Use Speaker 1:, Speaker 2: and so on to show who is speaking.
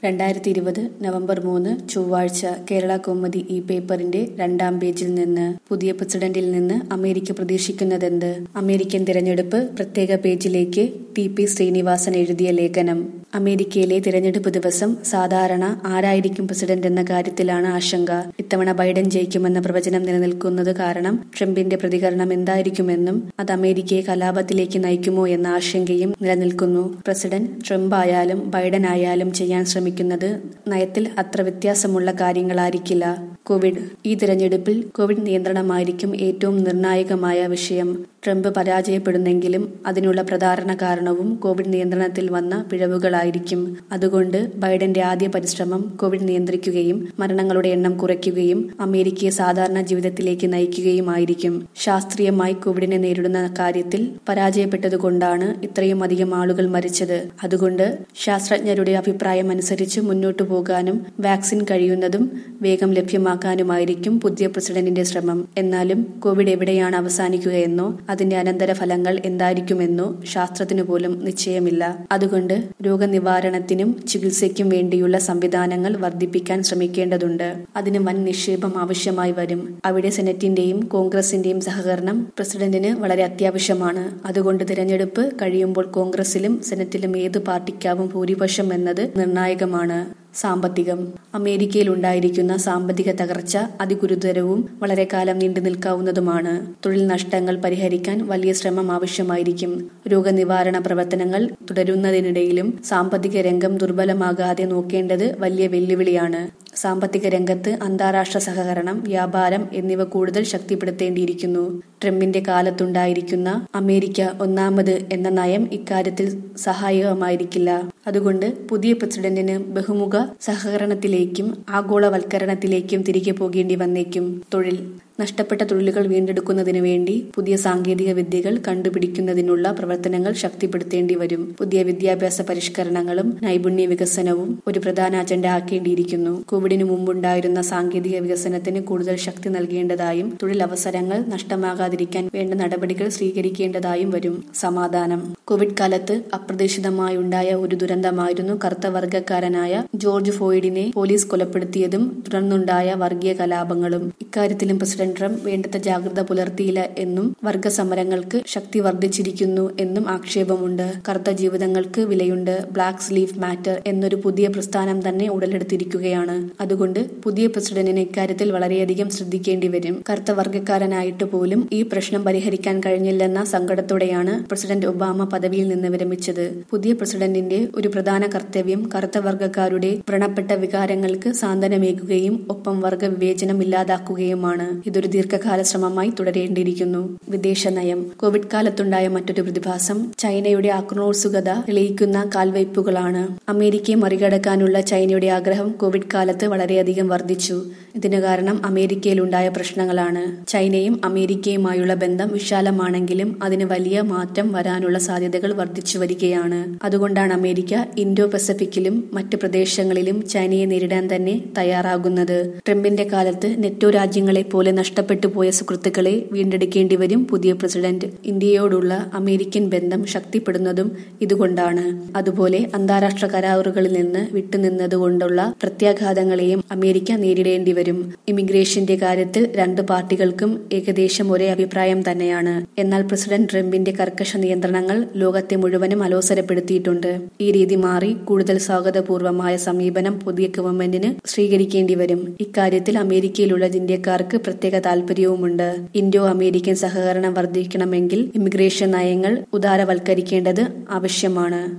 Speaker 1: രണ്ടായിരത്തി ഇരുപത് നവംബർ മൂന്ന് ചൊവ്വാഴ്ച കേരള കൗമുദി ഈ പേപ്പറിന്റെ രണ്ടാം പേജിൽ നിന്ന് പുതിയ പ്രസിഡന്റിൽ നിന്ന് അമേരിക്ക പ്രതീക്ഷിക്കുന്നതെന്ത് അമേരിക്കൻ തിരഞ്ഞെടുപ്പ് പ്രത്യേക പേജിലേക്ക് ടി പി ശ്രീനിവാസൻ എഴുതിയ ലേഖനം അമേരിക്കയിലെ തിരഞ്ഞെടുപ്പ് ദിവസം സാധാരണ ആരായിരിക്കും പ്രസിഡന്റ് എന്ന കാര്യത്തിലാണ് ആശങ്ക ഇത്തവണ ബൈഡൻ ജയിക്കുമെന്ന പ്രവചനം നിലനിൽക്കുന്നത് കാരണം ട്രംപിന്റെ പ്രതികരണം എന്തായിരിക്കുമെന്നും അത് അമേരിക്കയെ കലാപത്തിലേക്ക് നയിക്കുമോ എന്ന ആശങ്കയും നിലനിൽക്കുന്നു പ്രസിഡന്റ് ട്രംപ് ആയാലും ബൈഡൻ ആയാലും ചെയ്യാൻ ശ്രമിക്കുന്നത് നയത്തിൽ അത്ര വ്യത്യാസമുള്ള കാര്യങ്ങളായിരിക്കില്ല കോവിഡ് ഈ തിരഞ്ഞെടുപ്പിൽ കോവിഡ് നിയന്ത്രണമായിരിക്കും ഏറ്റവും നിർണായകമായ വിഷയം ട്രംപ് പരാജയപ്പെടുന്നെങ്കിലും അതിനുള്ള പ്രധാന കാരണവും കോവിഡ് നിയന്ത്രണത്തിൽ വന്ന പിഴവുകളായിരിക്കും അതുകൊണ്ട് ബൈഡന്റെ ആദ്യ പരിശ്രമം കോവിഡ് നിയന്ത്രിക്കുകയും മരണങ്ങളുടെ എണ്ണം കുറയ്ക്കുകയും അമേരിക്കയെ സാധാരണ ജീവിതത്തിലേക്ക് നയിക്കുകയുമായിരിക്കും ശാസ്ത്രീയമായി കോവിഡിനെ നേരിടുന്ന കാര്യത്തിൽ പരാജയപ്പെട്ടതുകൊണ്ടാണ് ഇത്രയും അധികം ആളുകൾ മരിച്ചത് അതുകൊണ്ട് ശാസ്ത്രജ്ഞരുടെ അഭിപ്രായം അനുസരിച്ച് മുന്നോട്ടു പോകാനും വാക്സിൻ കഴിയുന്നതും വേഗം ലഭ്യമാക്കാനുമായിരിക്കും പുതിയ പ്രസിഡന്റിന്റെ ശ്രമം എന്നാലും കോവിഡ് എവിടെയാണ് അവസാനിക്കുകയെന്നോ അതിന്റെ അനന്തരഫലങ്ങൾ എന്തായിരിക്കുമെന്നോ ശാസ്ത്രത്തിനു പോലും നിശ്ചയമില്ല അതുകൊണ്ട് രോഗനിവാരണത്തിനും ചികിത്സയ്ക്കും വേണ്ടിയുള്ള സംവിധാനങ്ങൾ വർദ്ധിപ്പിക്കാൻ ശ്രമിക്കേണ്ടതുണ്ട് അതിന് വൻ നിക്ഷേപം ആവശ്യമായി വരും അവിടെ സെനറ്റിന്റെയും കോൺഗ്രസിന്റെയും സഹകരണം പ്രസിഡന്റിന് വളരെ അത്യാവശ്യമാണ് അതുകൊണ്ട് തിരഞ്ഞെടുപ്പ് കഴിയുമ്പോൾ കോൺഗ്രസിലും സെനറ്റിലും ഏത് പാർട്ടിക്കാവും ഭൂരിപക്ഷം എന്നത് നിർണായകമാണ് സാമ്പത്തികം അമേരിക്കയിൽ ഉണ്ടായിരിക്കുന്ന സാമ്പത്തിക തകർച്ച അതിഗുരുതരവും വളരെ കാലം നീണ്ടു നിൽക്കാവുന്നതുമാണ് തൊഴിൽ നഷ്ടങ്ങൾ പരിഹരിക്കാൻ വലിയ ശ്രമം ആവശ്യമായിരിക്കും രോഗനിവാരണ പ്രവർത്തനങ്ങൾ തുടരുന്നതിനിടയിലും സാമ്പത്തിക രംഗം ദുർബലമാകാതെ നോക്കേണ്ടത് വലിയ വെല്ലുവിളിയാണ് സാമ്പത്തിക രംഗത്ത് അന്താരാഷ്ട്ര സഹകരണം വ്യാപാരം എന്നിവ കൂടുതൽ ശക്തിപ്പെടുത്തേണ്ടിയിരിക്കുന്നു ട്രംപിന്റെ കാലത്തുണ്ടായിരിക്കുന്ന അമേരിക്ക ഒന്നാമത് എന്ന നയം ഇക്കാര്യത്തിൽ സഹായകമായിരിക്കില്ല അതുകൊണ്ട് പുതിയ പ്രസിഡന്റിന് ബഹുമുഖ സഹകരണത്തിലേക്കും ആഗോളവൽക്കരണത്തിലേക്കും തിരികെ പോകേണ്ടി വന്നേക്കും തൊഴിൽ നഷ്ടപ്പെട്ട തൊഴിലുകൾ വീണ്ടെടുക്കുന്നതിന് വേണ്ടി പുതിയ സാങ്കേതിക വിദ്യകൾ കണ്ടുപിടിക്കുന്നതിനുള്ള പ്രവർത്തനങ്ങൾ ശക്തിപ്പെടുത്തേണ്ടി വരും പുതിയ വിദ്യാഭ്യാസ പരിഷ്കരണങ്ങളും നൈപുണ്യ വികസനവും ഒരു പ്രധാന അജണ്ട ആക്കേണ്ടിയിരിക്കുന്നു കോവിഡിന് മുമ്പുണ്ടായിരുന്ന സാങ്കേതിക വികസനത്തിന് കൂടുതൽ ശക്തി നൽകേണ്ടതായും തൊഴിലവസരങ്ങൾ നഷ്ടമാകാതിരിക്കാൻ വേണ്ട നടപടികൾ സ്വീകരിക്കേണ്ടതായും വരും സമാധാനം കോവിഡ് കാലത്ത് അപ്രതീക്ഷിതമായുണ്ടായ ഒരു ദുരന്തമായിരുന്നു കറുത്ത വർഗക്കാരനായ ജോർജ് ഫോയിഡിനെ പോലീസ് കൊലപ്പെടുത്തിയതും തുടർന്നുണ്ടായ വർഗീയ കലാപങ്ങളും ഇക്കാര്യത്തിലും പ്രസിഡന്റ് ട്രംപ് വേണ്ടത്ര ജാഗ്രത പുലർത്തിയില്ല എന്നും വർഗസമരങ്ങൾക്ക് ശക്തി വർദ്ധിച്ചിരിക്കുന്നു എന്നും ആക്ഷേപമുണ്ട് കറുത്ത ജീവിതങ്ങൾക്ക് വിലയുണ്ട് ബ്ലാക്ക് ലീഫ് മാറ്റർ എന്നൊരു പുതിയ പ്രസ്ഥാനം തന്നെ ഉടലെടുത്തിരിക്കുകയാണ് അതുകൊണ്ട് പുതിയ പ്രസിഡന്റിന് ഇക്കാര്യത്തിൽ വളരെയധികം ശ്രദ്ധിക്കേണ്ടി വരും കറുത്ത വർഗക്കാരനായിട്ട് പോലും ഈ പ്രശ്നം പരിഹരിക്കാൻ കഴിഞ്ഞില്ലെന്ന സങ്കടത്തോടെയാണ് പ്രസിഡന്റ് ഒബാമ പദവിയിൽ നിന്ന് വിരമിച്ചത് പുതിയ പ്രസിഡന്റിന്റെ ഒരു പ്രധാന കർത്തവ്യം കറുത്ത വർഗക്കാരുടെ വ്രണപ്പെട്ട വികാരങ്ങൾക്ക് സാന്ത്വനമേകുകയും ഒപ്പം വർഗ വിവേചനം ഇല്ലാതാക്കുകയുമാണ് ഇതൊരു ദീർഘകാല ശ്രമമായി തുടരേണ്ടിയിരിക്കുന്നു വിദേശ നയം കോവിഡ് കാലത്തുണ്ടായ മറ്റൊരു പ്രതിഭാസം ചൈനയുടെ ആക്രമണോത്സുകത തെളിയിക്കുന്ന കാൽവയ്പുകളാണ് അമേരിക്കയെ മറികടക്കാനുള്ള ചൈനയുടെ ആഗ്രഹം കോവിഡ് കാലത്ത് വളരെയധികം വർദ്ധിച്ചു ഇതിനു കാരണം അമേരിക്കയിലുണ്ടായ പ്രശ്നങ്ങളാണ് ചൈനയും അമേരിക്കയുമായുള്ള ബന്ധം വിശാലമാണെങ്കിലും അതിന് വലിയ മാറ്റം വരാനുള്ള സാധ്യതകൾ വർദ്ധിച്ചു വരികയാണ് അതുകൊണ്ടാണ് അമേരിക്ക ഇൻഡോ പസഫിക്കിലും മറ്റ് പ്രദേശങ്ങളിലും ചൈനയെ നേരിടാൻ തന്നെ തയ്യാറാകുന്നത് ട്രംപിന്റെ കാലത്ത് നെറ്റോ രാജ്യങ്ങളെ പോലെ നഷ്ടപ്പെട്ടു പോയ സുഹൃത്തുക്കളെ വീണ്ടെടുക്കേണ്ടി വരും പുതിയ പ്രസിഡന്റ് ഇന്ത്യയോടുള്ള അമേരിക്കൻ ബന്ധം ശക്തിപ്പെടുന്നതും ഇതുകൊണ്ടാണ് അതുപോലെ അന്താരാഷ്ട്ര കരാറുകളിൽ നിന്ന് വിട്ടുനിന്നതുകൊണ്ടുള്ള പ്രത്യാഘാതങ്ങളെയും അമേരിക്ക നേരിടേണ്ടി വരും ഇമിഗ്രേഷന്റെ കാര്യത്തിൽ രണ്ട് പാർട്ടികൾക്കും ഏകദേശം ഒരേ അഭിപ്രായം തന്നെയാണ് എന്നാൽ പ്രസിഡന്റ് ട്രംപിന്റെ കർക്കശ നിയന്ത്രണങ്ങൾ ലോകത്തെ മുഴുവനും അലോസരപ്പെടുത്തിയിട്ടുണ്ട് ഈ രീതി മാറി കൂടുതൽ സ്വാഗതപൂർവമായ സമീപനം പുതിയ ഗവൺമെന്റിന് സ്വീകരിക്കേണ്ടി വരും ഇക്കാര്യത്തിൽ അമേരിക്കയിലുള്ള ഇന്ത്യക്കാർക്ക് പ്രത്യേക താൽപര്യവുമുണ്ട് ഇൻഡോ അമേരിക്കൻ സഹകരണം വർദ്ധിക്കണമെങ്കിൽ ഇമിഗ്രേഷൻ നയങ്ങൾ ഉദാരവൽക്കരിക്കേണ്ടത് ആവശ്യമാണ്